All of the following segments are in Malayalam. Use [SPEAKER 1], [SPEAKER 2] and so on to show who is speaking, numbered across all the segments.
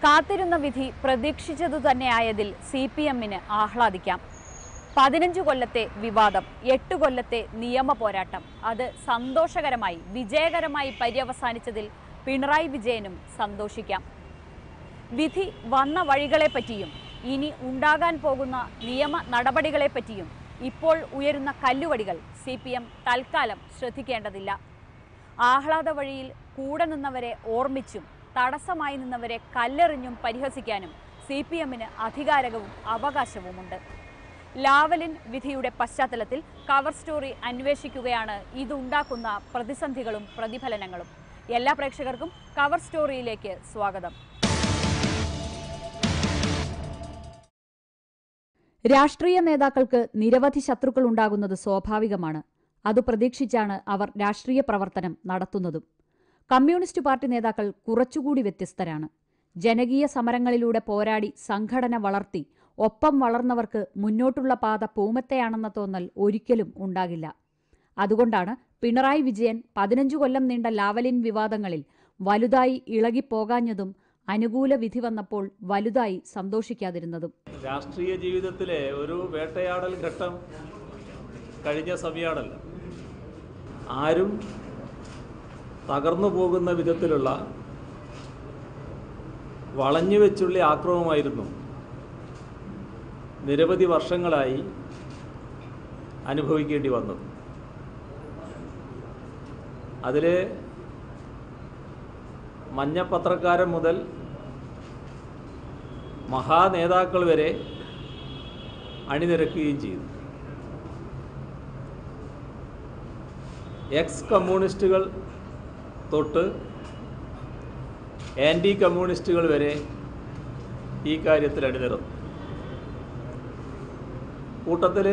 [SPEAKER 1] കാത്തിരുന്ന വിധി പ്രതീക്ഷിച്ചതു തന്നെയായതിൽ സി പി എമ്മിന് ആഹ്ലാദിക്കാം പതിനഞ്ചു കൊല്ലത്തെ വിവാദം എട്ട് കൊല്ലത്തെ നിയമ പോരാട്ടം അത് സന്തോഷകരമായി വിജയകരമായി പര്യവസാനിച്ചതിൽ പിണറായി വിജയനും സന്തോഷിക്കാം വിധി വന്ന വഴികളെപ്പറ്റിയും ഇനി ഉണ്ടാകാൻ പോകുന്ന നിയമ നടപടികളെപ്പറ്റിയും ഇപ്പോൾ ഉയരുന്ന കല്ലുവടികൾ സി പി എം തൽക്കാലം ശ്രദ്ധിക്കേണ്ടതില്ല ആഹ്ലാദ വഴിയിൽ കൂടെ നിന്നവരെ ഓർമ്മിച്ചും തടസ്സമായി നിന്നവരെ കല്ലെറിഞ്ഞും പരിഹസിക്കാനും സി പി എമ്മിന് അധികാരവും അവകാശവുമുണ്ട് ലാവലിൻ വിധിയുടെ പശ്ചാത്തലത്തിൽ കവർ സ്റ്റോറി അന്വേഷിക്കുകയാണ് ഇതുണ്ടാക്കുന്ന പ്രതിസന്ധികളും പ്രതിഫലനങ്ങളും എല്ലാ പ്രേക്ഷകർക്കും കവർ സ്റ്റോറിയിലേക്ക് സ്വാഗതം രാഷ്ട്രീയ നേതാക്കൾക്ക് നിരവധി ശത്രുക്കൾ ഉണ്ടാകുന്നത് സ്വാഭാവികമാണ് അത് പ്രതീക്ഷിച്ചാണ് അവർ രാഷ്ട്രീയ പ്രവർത്തനം നടത്തുന്നതും കമ്മ്യൂണിസ്റ്റ് പാർട്ടി നേതാക്കൾ കുറച്ചുകൂടി വ്യത്യസ്തരാണ് ജനകീയ സമരങ്ങളിലൂടെ പോരാടി സംഘടന വളർത്തി ഒപ്പം വളർന്നവർക്ക് മുന്നോട്ടുള്ള പാത പൂമത്തെയാണെന്ന തോന്നൽ ഒരിക്കലും ഉണ്ടാകില്ല അതുകൊണ്ടാണ് പിണറായി വിജയൻ പതിനഞ്ചു കൊല്ലം നീണ്ട ലാവലിൻ വിവാദങ്ങളിൽ വലുതായി ഇളകിപ്പോകാഞ്ഞതും അനുകൂല വിധി വന്നപ്പോൾ വലുതായി സന്തോഷിക്കാതിരുന്നതും
[SPEAKER 2] രാഷ്ട്രീയ ജീവിതത്തിലെ ഒരു വേട്ടയാടൽ ഘട്ടം കഴിഞ്ഞ സമയമാണല്ലോ ആരും തകർന്നു പോകുന്ന വിധത്തിലുള്ള വളഞ്ഞു വെച്ചുള്ള ആക്രമണമായിരുന്നു നിരവധി വർഷങ്ങളായി അനുഭവിക്കേണ്ടി വന്നത് അതിൽ മഞ്ഞപ്പത്രക്കാരൻ മുതൽ മഹാനേതാക്കൾ വരെ അണിനിരക്കുകയും ചെയ്തു എക്സ് കമ്മ്യൂണിസ്റ്റുകൾ തൊട്ട് ആൻറ്റി കമ്മ്യൂണിസ്റ്റുകൾ വരെ ഈ കാര്യത്തിൽ അണിനിരന്നു കൂട്ടത്തിൽ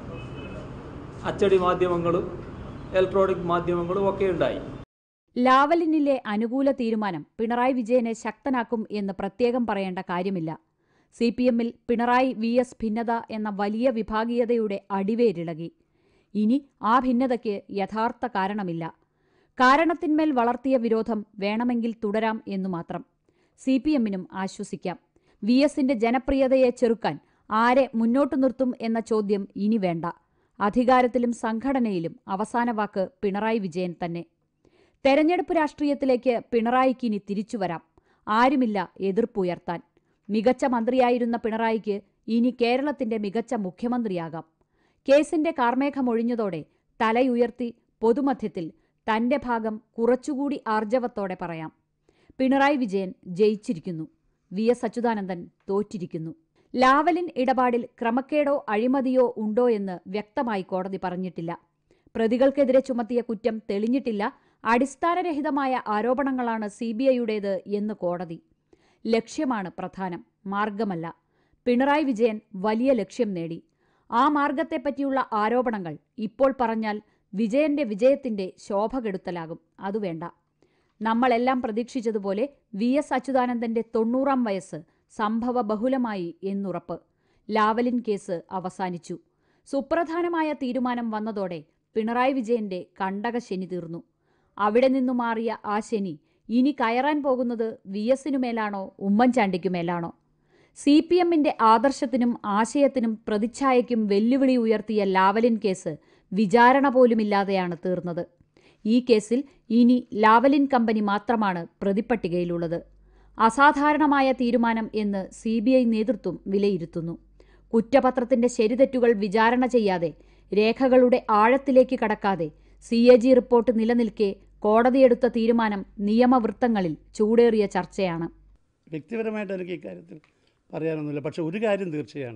[SPEAKER 2] അച്ചടി മാധ്യമങ്ങളും ഇലക്ട്രോണിക് മാധ്യമങ്ങളും ഒക്കെ ഉണ്ടായി
[SPEAKER 1] ലാവലിനിലെ അനുകൂല തീരുമാനം പിണറായി വിജയനെ ശക്തനാക്കും എന്ന് പ്രത്യേകം പറയേണ്ട കാര്യമില്ല സി പി എമ്മിൽ പിണറായി വി എസ് ഭിന്നത എന്ന വലിയ വിഭാഗീയതയുടെ അടിവേരിളകി ഇനി ആ ഭിന്നതയ്ക്ക് യഥാർത്ഥ കാരണമില്ല കാരണത്തിന്മേൽ വളർത്തിയ വിരോധം വേണമെങ്കിൽ തുടരാം എന്നു മാത്രം സി പി എമ്മിനും ആശ്വസിക്കാം വി എസിന്റെ ജനപ്രിയതയെ ചെറുക്കാൻ ആരെ മുന്നോട്ടു നിർത്തും എന്ന ചോദ്യം ഇനി വേണ്ട അധികാരത്തിലും സംഘടനയിലും അവസാന വാക്ക് പിണറായി വിജയൻ തന്നെ തെരഞ്ഞെടുപ്പ് രാഷ്ട്രീയത്തിലേക്ക് പിണറായിക്ക് ഇനി തിരിച്ചുവരാം ആരുമില്ല എതിർപ്പുയർത്താൻ മികച്ച മന്ത്രിയായിരുന്ന പിണറായിക്ക് ഇനി കേരളത്തിന്റെ മികച്ച മുഖ്യമന്ത്രിയാകാം കേസിന്റെ കാർമേഘമൊഴിഞ്ഞതോടെ തലയുയർത്തി പൊതുമധ്യത്തിൽ തന്റെ ഭാഗം കുറച്ചുകൂടി ആർജവത്തോടെ പറയാം പിണറായി വിജയൻ ജയിച്ചിരിക്കുന്നു വി എസ് അച്യുതാനന്ദൻ തോറ്റിരിക്കുന്നു ലാവലിൻ ഇടപാടിൽ ക്രമക്കേടോ അഴിമതിയോ ഉണ്ടോ എന്ന് വ്യക്തമായി കോടതി പറഞ്ഞിട്ടില്ല പ്രതികൾക്കെതിരെ ചുമത്തിയ കുറ്റം തെളിഞ്ഞിട്ടില്ല അടിസ്ഥാനരഹിതമായ ആരോപണങ്ങളാണ് സി ബി ഐയുടേത് എന്ന് കോടതി ലക്ഷ്യമാണ് പ്രധാനം മാർഗമല്ല പിണറായി വിജയൻ വലിയ ലക്ഷ്യം നേടി ആ മാർഗത്തെപ്പറ്റിയുള്ള ആരോപണങ്ങൾ ഇപ്പോൾ പറഞ്ഞാൽ വിജയന്റെ വിജയത്തിന്റെ ശോഭ കെടുത്തലാകും അത് വേണ്ട നമ്മളെല്ലാം പ്രതീക്ഷിച്ചതുപോലെ വി എസ് അച്യുതാനന്ദന്റെ തൊണ്ണൂറാം വയസ്സ് സംഭവ ബഹുലമായി എന്നുറപ്പ് ലാവലിൻ കേസ് അവസാനിച്ചു സുപ്രധാനമായ തീരുമാനം വന്നതോടെ പിണറായി വിജയന്റെ കണ്ടകശനി തീർന്നു അവിടെ നിന്നു മാറിയ ആ ശനി ഇനി കയറാൻ പോകുന്നത് വി എസിനുമേലാണോ ഉമ്മൻചാണ്ടിക്കുമേലാണോ സി പി എമ്മിന്റെ ആദർശത്തിനും ആശയത്തിനും പ്രതിച്ഛായയ്ക്കും വെല്ലുവിളി ഉയർത്തിയ ലാവലിൻ കേസ് വിചാരണ പോലുമില്ലാതെയാണ് തീർന്നത് ഈ കേസിൽ ഇനി ലാവലിൻ കമ്പനി മാത്രമാണ് പ്രതിപ്പട്ടികയിലുള്ളത് അസാധാരണമായ തീരുമാനം എന്ന് സി ബി ഐ നേതൃത്വം വിലയിരുത്തുന്നു കുറ്റപത്രത്തിന്റെ ശരിതെറ്റുകൾ വിചാരണ ചെയ്യാതെ രേഖകളുടെ ആഴത്തിലേക്ക് കടക്കാതെ സി എ ജി റിപ്പോർട്ട് നിലനിൽക്കെ കോടതിയെടുത്ത തീരുമാനം നിയമവൃത്തങ്ങളിൽ ചൂടേറിയ ചർച്ചയാണ്
[SPEAKER 3] വ്യക്തിപരമായിട്ട് എനിക്ക് ഇക്കാര്യത്തിൽ പറയാനൊന്നുമില്ല പക്ഷെ ഒരു കാര്യം തീർച്ചയാണ്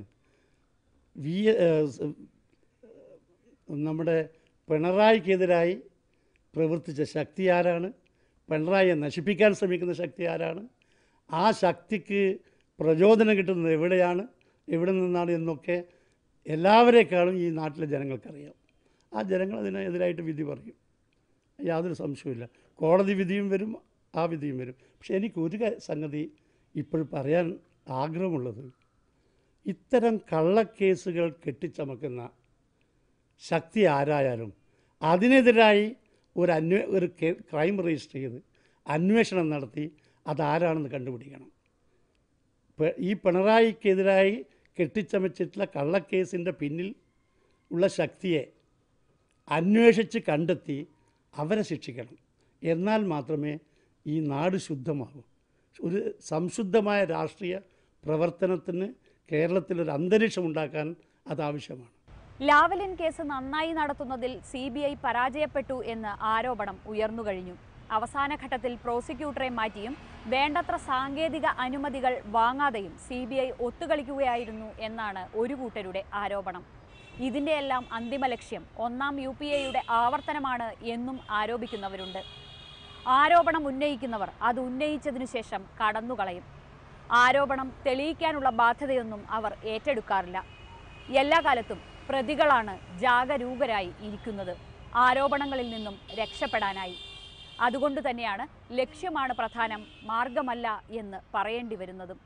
[SPEAKER 3] വി നമ്മുടെ പിണറായിക്കെതിരായി പ്രവർത്തിച്ച ശക്തി ആരാണ് പിണറായിയെ നശിപ്പിക്കാൻ ശ്രമിക്കുന്ന ശക്തി ആരാണ് ആ ശക്തിക്ക് പ്രചോദനം കിട്ടുന്നത് എവിടെയാണ് എവിടെ നിന്നാണ് എന്നൊക്കെ എല്ലാവരെക്കാളും ഈ നാട്ടിലെ ജനങ്ങൾക്കറിയാം ആ ജനങ്ങൾ അതിനെതിരായിട്ട് വിധി പറയും യാതൊരു സംശയവുമില്ല കോടതി വിധിയും വരും ആ വിധിയും വരും പക്ഷെ എനിക്ക് ഒരു കാ- സംഗതി ഇപ്പോൾ പറയാൻ ആഗ്രഹമുള്ളത് ഇത്തരം കള്ളക്കേസുകൾ കെട്ടിച്ചമക്കുന്ന ശക്തി ആരായാലും അതിനെതിരായി ഒരു അന്വേ ഒരു കെ- ക്രൈം രജിസ്റ്റർ ചെയ്ത് അന്വേഷണം നടത്തി അതാരാണെന്ന് കണ്ടുപിടിക്കണം പ- ഈ പിണറായിക്കെതിരായി കെട്ടിച്ചമച്ചിട്ടുള്ള കള്ളക്കേസിൻ്റെ പിന്നിൽ ഉള്ള ശക്തിയെ അന്വേഷിച്ച് കണ്ടെത്തി അവരെ ശിക്ഷിക്കണം എന്നാൽ മാത്രമേ ഈ നാട് ശുദ്ധമാകൂ ഒരു സംശുദ്ധമായ രാഷ്ട്രീയ പ്രവർത്തനത്തിന് കേരളത്തിലൊരു അന്തരീക്ഷം ഉണ്ടാക്കാൻ അതാവശ്യമാണ്
[SPEAKER 1] ലാവലിൻ കേസ് നന്നായി നടത്തുന്നതിൽ സി ബി ഐ പരാജയപ്പെട്ടു എന്ന് ആരോപണം ഉയർന്നുകഴിഞ്ഞു അവസാന ഘട്ടത്തിൽ പ്രോസിക്യൂട്ടറെ മാറ്റിയും വേണ്ടത്ര സാങ്കേതിക അനുമതികൾ വാങ്ങാതെയും സി ബി ഐ ഒത്തുകളിക്കുകയായിരുന്നു എന്നാണ് ഒരു കൂട്ടരുടെ ആരോപണം ഇതിൻ്റെയെല്ലാം അന്തിമ ലക്ഷ്യം ഒന്നാം യു പി എയുടെ ആവർത്തനമാണ് എന്നും ആരോപിക്കുന്നവരുണ്ട് ആരോപണം ഉന്നയിക്കുന്നവർ അത് ഉന്നയിച്ചതിനു ശേഷം കടന്നുകളയും ആരോപണം തെളിയിക്കാനുള്ള ബാധ്യതയൊന്നും അവർ ഏറ്റെടുക്കാറില്ല എല്ലാ കാലത്തും പ്രതികളാണ് ജാഗരൂകരായി ഇരിക്കുന്നത് ആരോപണങ്ങളിൽ നിന്നും രക്ഷപ്പെടാനായി അതുകൊണ്ട് തന്നെയാണ് ലക്ഷ്യമാണ് പ്രധാനം മാർഗമല്ല എന്ന് പറയേണ്ടി വരുന്നതും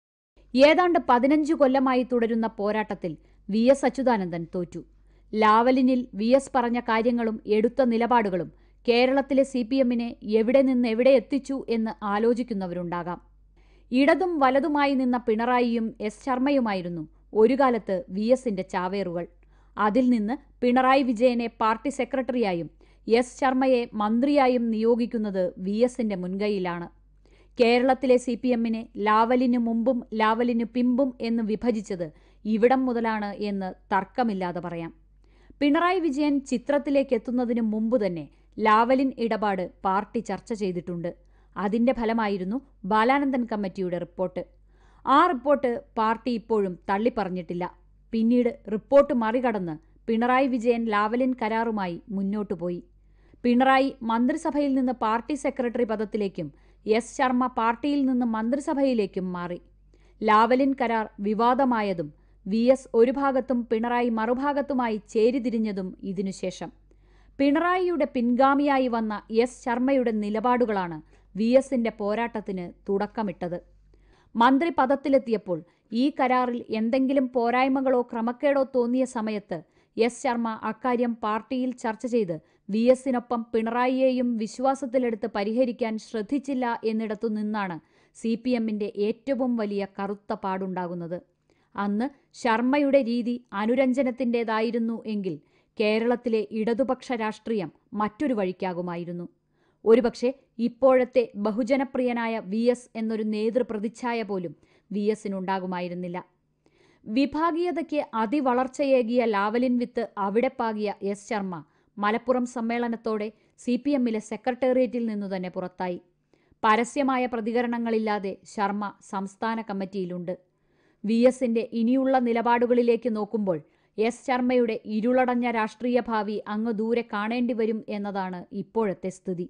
[SPEAKER 1] ഏതാണ്ട് പതിനഞ്ചു കൊല്ലമായി തുടരുന്ന പോരാട്ടത്തിൽ വി എസ് അച്യുതാനന്ദൻ തോറ്റു ലാവലിനിൽ വി എസ് പറഞ്ഞ കാര്യങ്ങളും എടുത്ത നിലപാടുകളും കേരളത്തിലെ സി പി എമ്മിനെ എവിടെ നിന്ന് എവിടെ എത്തിച്ചു എന്ന് ആലോചിക്കുന്നവരുണ്ടാകാം ഇടതും വലതുമായി നിന്ന പിണറായിയും എസ് ശർമ്മയുമായിരുന്നു ഒരു കാലത്ത് വി എസിന്റെ ചാവേറുകൾ അതിൽ നിന്ന് പിണറായി വിജയനെ പാർട്ടി സെക്രട്ടറിയായും എസ് ശർമ്മയെ മന്ത്രിയായും നിയോഗിക്കുന്നത് വി എസിന്റെ മുൻകൈയിലാണ് കേരളത്തിലെ സി പി എമ്മിനെ ലാവലിന് മുമ്പും ലാവലിന് പിമ്പും എന്ന് വിഭജിച്ചത് ഇവിടം മുതലാണ് എന്ന് തർക്കമില്ലാതെ പറയാം പിണറായി വിജയൻ ചിത്രത്തിലേക്ക് എത്തുന്നതിന് മുമ്പ് തന്നെ ലാവലിൻ ഇടപാട് പാർട്ടി ചർച്ച ചെയ്തിട്ടുണ്ട് അതിന്റെ ഫലമായിരുന്നു ബാലാനന്ദൻ കമ്മിറ്റിയുടെ റിപ്പോർട്ട് ആ റിപ്പോർട്ട് പാർട്ടി ഇപ്പോഴും തള്ളിപ്പറഞ്ഞിട്ടില്ല പിന്നീട് റിപ്പോർട്ട് മറികടന്ന് പിണറായി വിജയൻ ലാവലിൻ കരാറുമായി മുന്നോട്ടു പോയി പിണറായി മന്ത്രിസഭയിൽ നിന്ന് പാർട്ടി സെക്രട്ടറി പദത്തിലേക്കും എസ് ശർമ്മ പാർട്ടിയിൽ നിന്ന് മന്ത്രിസഭയിലേക്കും മാറി ലാവലിൻ കരാർ വിവാദമായതും വി എസ് ഒരു ഭാഗത്തും പിണറായി മറുഭാഗത്തുമായി ചേരിതിരിഞ്ഞതും ഇതിനുശേഷം പിണറായിയുടെ പിൻഗാമിയായി വന്ന എസ് ശർമ്മയുടെ നിലപാടുകളാണ് വി എസിന്റെ പോരാട്ടത്തിന് തുടക്കമിട്ടത് മന്ത്രി പദത്തിലെത്തിയപ്പോൾ ഈ കരാറിൽ എന്തെങ്കിലും പോരായ്മകളോ ക്രമക്കേടോ തോന്നിയ സമയത്ത് എസ് ശർമ്മ അക്കാര്യം പാർട്ടിയിൽ ചർച്ച ചെയ്ത് വി എസിനൊപ്പം പിണറായിയെയും വിശ്വാസത്തിലെടുത്ത് പരിഹരിക്കാൻ ശ്രദ്ധിച്ചില്ല എന്നിടത്തു നിന്നാണ് സി പി എമ്മിന്റെ ഏറ്റവും വലിയ കറുത്ത പാടുണ്ടാകുന്നത് അന്ന് ശർമ്മയുടെ രീതി അനുരഞ്ജനത്തിൻ്റെതായിരുന്നു എങ്കിൽ കേരളത്തിലെ ഇടതുപക്ഷ രാഷ്ട്രീയം മറ്റൊരു വഴിക്കാകുമായിരുന്നു ഒരുപക്ഷെ ഇപ്പോഴത്തെ ബഹുജനപ്രിയനായ വി എസ് എന്നൊരു നേതൃപ്രതിച്ഛായ പോലും വി എസിനുണ്ടാകുമായിരുന്നില്ല വിഭാഗീയതയ്ക്ക് അതിവളർച്ചയേകിയ ലാവലിൻ വിത്ത് അവിടെ പാകിയ എസ് ശർമ്മ മലപ്പുറം സമ്മേളനത്തോടെ സി പി എമ്മിലെ സെക്രട്ടേറിയറ്റിൽ നിന്നു തന്നെ പുറത്തായി പരസ്യമായ പ്രതികരണങ്ങളില്ലാതെ ശർമ്മ സംസ്ഥാന കമ്മിറ്റിയിലുണ്ട് വി എസിന്റെ ഇനിയുള്ള നിലപാടുകളിലേക്ക് നോക്കുമ്പോൾ എസ് ശർമ്മയുടെ ഇരുളടഞ്ഞ രാഷ്ട്രീയ ഭാവി അങ്ങ് ദൂരെ കാണേണ്ടി വരും എന്നതാണ് ഇപ്പോഴത്തെ സ്ഥിതി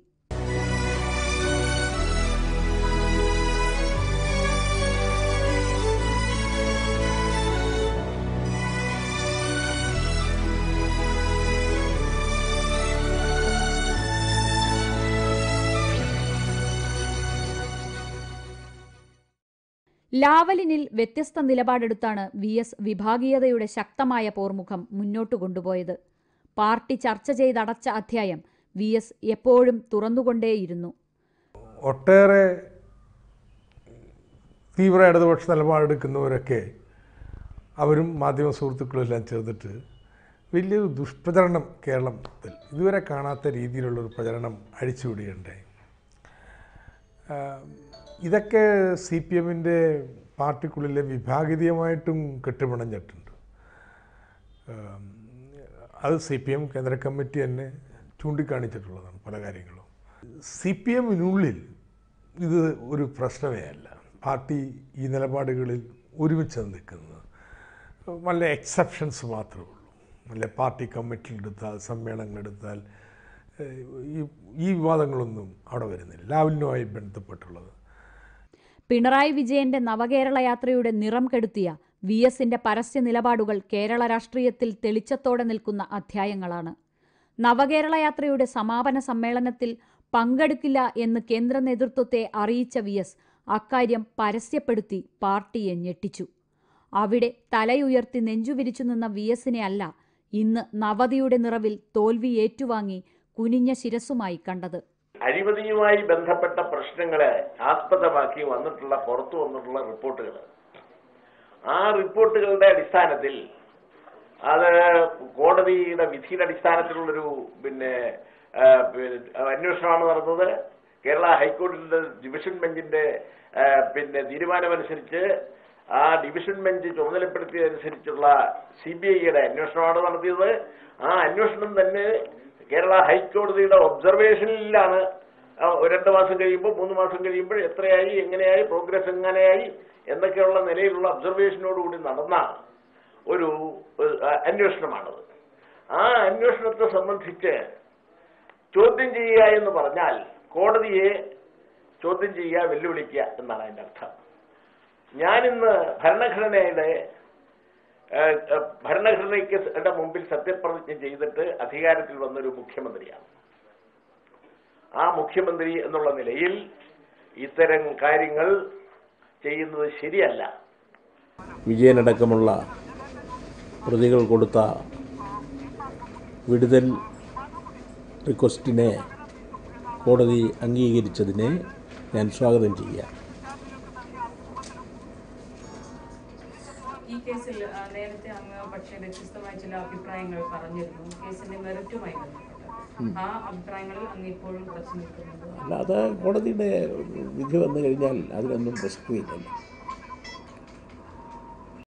[SPEAKER 1] ലാവലിനിൽ വ്യത്യസ്ത നിലപാടെടുത്താണ് വി എസ് വിഭാഗീയതയുടെ ശക്തമായ പോർമുഖം മുന്നോട്ടു കൊണ്ടുപോയത് പാർട്ടി ചർച്ച ചെയ്തടച്ച അധ്യായം വി എസ് എപ്പോഴും തുറന്നുകൊണ്ടേയിരുന്നു
[SPEAKER 4] ഒട്ടേറെ തീവ്ര ഇടതുപക്ഷ നിലപാടെടുക്കുന്നവരൊക്കെ അവരും മാധ്യമ സുഹൃത്തുക്കളും എല്ലാം ചേർന്നിട്ട് വലിയൊരു ദുഷ്പ്രചരണം കേരളത്തിൽ ഇതുവരെ കാണാത്ത രീതിയിലുള്ളൊരു പ്രചരണം അഴിച്ചുവിടുകയുണ്ടായി ആഹ് ഇതൊക്കെ സി പി എമ്മിൻ്റെ പാർട്ടിക്കുള്ളിലെ വിഭാഗീയമായിട്ടും കെട്ടുപിണഞ്ഞിട്ടുണ്ട് ആഹ് അത് സി പി എം കേന്ദ്ര കമ്മിറ്റി തന്നെ ചൂണ്ടിക്കാണിച്ചിട്ടുള്ളതാണ് പല കാര്യങ്ങളും സി പി എമ്മിനുള്ളിൽ ഇത് ഒരു പ്രശ്നമേ അല്ല പാർട്ടി ഈ നിലപാടുകളിൽ ഒരുമിച്ച് നിൽക്കുന്നത് വല്ല എക്സെപ്ഷൻസ് മാത്രമേ ഉള്ളൂ വല്ല പാർട്ടി കമ്മിറ്റിയിലെടുത്താൽ സമ്മേളനങ്ങളെടുത്താൽ ഏഹ്, ഈ ഈ വിവാദങ്ങളൊന്നും അവിടെ വരുന്നില്ല ലാവലിനുമായി ബന്ധപ്പെട്ടുള്ളത്
[SPEAKER 1] പിണറായി വിജയന്റെ നവകേരള യാത്രയുടെ നിറം കെടുത്തിയ വി എസിന്റെ പരസ്യ നിലപാടുകൾ കേരള രാഷ്ട്രീയത്തിൽ തെളിച്ചത്തോടെ നിൽക്കുന്ന അധ്യായങ്ങളാണ് നവകേരള യാത്രയുടെ സമാപന സമ്മേളനത്തിൽ പങ്കെടുക്കില്ല എന്ന് കേന്ദ്ര നേതൃത്വത്തെ അറിയിച്ച വി എസ് അക്കാര്യം പരസ്യപ്പെടുത്തി പാർട്ടിയെ ഞെട്ടിച്ചു അവിടെ തലയുയർത്തി നെഞ്ചുവിരിച്ചു നിന്ന വി എസിനെ അല്ല ഇന്ന് നവതിയുടെ നിറവിൽ തോൽവി ഏറ്റുവാങ്ങി കുനിഞ്ഞ ശിരസുമായി കണ്ടത്
[SPEAKER 5] അഴിമതിയുമായി ബന്ധപ്പെട്ട പ്രശ്നങ്ങളെ ആസ്പദമാക്കി വന്നിട്ടുള്ള പുറത്തു വന്നിട്ടുള്ള റിപ്പോർട്ടുകൾ ആ റിപ്പോർട്ടുകളുടെ അടിസ്ഥാനത്തിൽ അത് കോടതിയുടെ വിധിയുടെ അടിസ്ഥാനത്തിലുള്ളൊരു പിന്നെ ആ, പിന്നെ അന്വേഷണമാണ് നടന്നത് കേരള ഹൈക്കോടതിയുടെ ഡിവിഷൻ ബെഞ്ചിന്റെ ആ, പിന്നെ തീരുമാനമനുസരിച്ച് ആ ഡിവിഷൻ ബെഞ്ച് ചുമതലപ്പെടുത്തിയതനുസരിച്ചുള്ള സി ബി ഐയുടെ അന്വേഷണമാണ് നടത്തിയത് ആ അന്വേഷണം തന്നെ കേരള ഹൈക്കോടതിയുടെ ഒബ്സർവേഷനിലാണ് ആ, ഒരു രണ്ട് മാസം കഴിയുമ്പോൾ മൂന്ന് മാസം കഴിയുമ്പോൾ എത്രയായി എങ്ങനെയായി പ്രോഗ്രസ് എങ്ങനെയായി എന്നൊക്കെയുള്ള നിലയിലുള്ള ഒബ്സർവേഷനോടുകൂടി നടന്ന ഒരു ഒരു, ആ, അന്വേഷണമാണത് ആ അന്വേഷണത്തെ സംബന്ധിച്ച് ചോദ്യം ചെയ്യുക എന്ന് പറഞ്ഞാൽ കോടതിയെ ചോദ്യം ചെയ്യുക വെല്ലുവിളിക്കുക എന്നാണ് അതിന്റെ അർത്ഥം ഞാനിന്ന് ഭരണഘടനയുടെ ഏഹ്, ഏഹ്, ഭരണഘടനയ്ക്ക് യുടെ മുമ്പിൽ സത്യപ്രതിജ്ഞ ചെയ്തിട്ട് അധികാരത്തിൽ വന്നൊരു മുഖ്യമന്ത്രിയാണ് ആ മുഖ്യമന്ത്രി എന്നുള്ള നിലയിൽ ഇത്തരം കാര്യങ്ങൾ ചെയ്യുന്നത് ശരിയല്ല
[SPEAKER 2] വിജയനടക്കമുള്ള പ്രതികൾ കൊടുത്ത വിടുതൽ റിക്വസ്റ്റിനെ കോടതി അംഗീകരിച്ചതിനെ ഞാൻ സ്വാഗതം ചെയ്യാം
[SPEAKER 6] ഈ കേസിൽ ആ, നേരത്തെ അങ്ങ് പക്ഷേ വ്യത്യസ്തമായ ചില അഭിപ്രായങ്ങൾ പറഞ്ഞിരുന്നു കേസിന്റെ മെറിറ്റുമായി ബന്ധപ്പെട്ട് ആ അഭിപ്രായങ്ങളിൽ അങ്ങ് ഇപ്പോഴും ഉറച്ചു നിൽക്കുന്നുണ്ടോ
[SPEAKER 2] അല്ലാതെ കോടതിയുടെ വിധി വന്നു കഴിഞ്ഞാൽ അതിനൊന്നും പ്രസക്തിയില്ലല്ലോ